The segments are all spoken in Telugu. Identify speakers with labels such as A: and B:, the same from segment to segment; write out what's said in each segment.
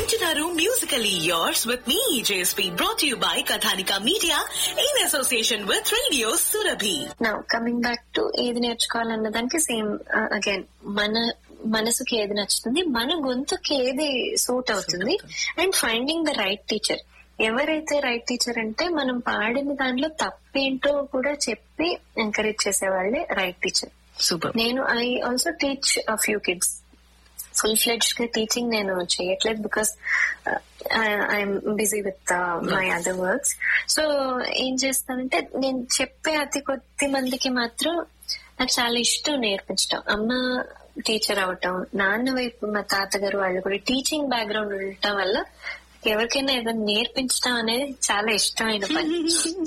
A: వింటున్నారు మ్యూజికలీ యోర్స్ విత్ మీ JSP brought you by Kathanika media in association with radio Surabhi
B: now coming back to ఏది నేర్చుకోవాలన్న దానికి సేమ్ అగైన్ మన మనసుకి ఏది నచ్చుతుంది మన గొంతుకి ఏది సూట్ అవుతుంది and finding the right teacher ఎవరైతే రైట్ టీచర్ అంటే మనం పాడిన దాంట్లో తప్పేంటో కూడా చెప్పి ఎంకరేజ్ చేసేవాళ్ళే రైట్ టీచర్
A: సూపర్
B: నేను I also teach few kids full fledge గా టీచింగ్ నేను చేయట్లేదు because I'm busy with my other works so ఏం చేస్తానంటే నేను చెప్పే అతి కొద్ది మందికి మాత్రం నాకు చాలా ఇష్టం నేర్పించడం అమ్మ టీచర్ అవటం నాన్న వైపు మా తాతగారు వాళ్ళు కూడా టీచింగ్ బ్యాక్గ్రౌండ్ ఉండటం వల్ల ఎవరికైనా ఏదైనా నేర్పించడం అనేది చాలా ఇష్టమైన పని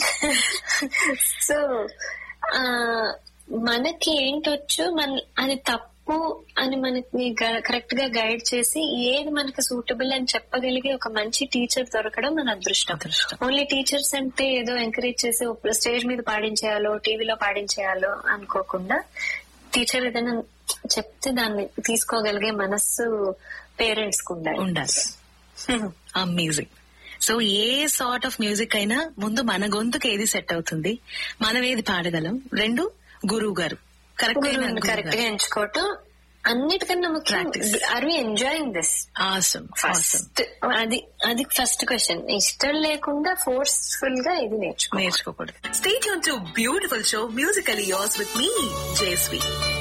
B: సో ఆ మనకి ఏంటొచ్చు మన అది తప్పు అని మనకి కరెక్ట్ గా గైడ్ చేసి ఏది మనకి సూటబుల్ అని చెప్పగలిగే ఒక మంచి టీచర్ దొరకడం మన అదృష్టం
A: అదృష్టం.
B: ఓన్లీ టీచర్స్ అంటే ఏదో ఎంకరేజ్ చేసి స్టేజ్ మీద పాడించేయాలో టీవీలో పాడించేయాలో అనుకోకుండా టీచర్ ఏదైనా చెప్తే దాన్ని తీసుకోగలిగే మనస్సు పేరెంట్స్ కు ఉండాలి
A: ఉండాలి amazing so a sort of music అయినా ముందు మన గొంతుకు ఏది సెట్ అవుతుంది మనం ఏది పాడగలం రెండు గురువు గారు కరెక్ట్
B: కరెక్ట్ గా ఎంచుకోవటం అన్నిటికన్నా ముఖ్యం
A: Practice.
B: Are we enjoying this
A: awesome awesome
B: first అది అది ఫస్ట్ క్వశ్చన్ ఇష్టం లేకుండా ఫోర్స్ఫుల్ గా ఇది నేర్చుకో
A: నేర్చుకోకూడదు stay tuned to beautiful show musical yours with మీ జేస్వి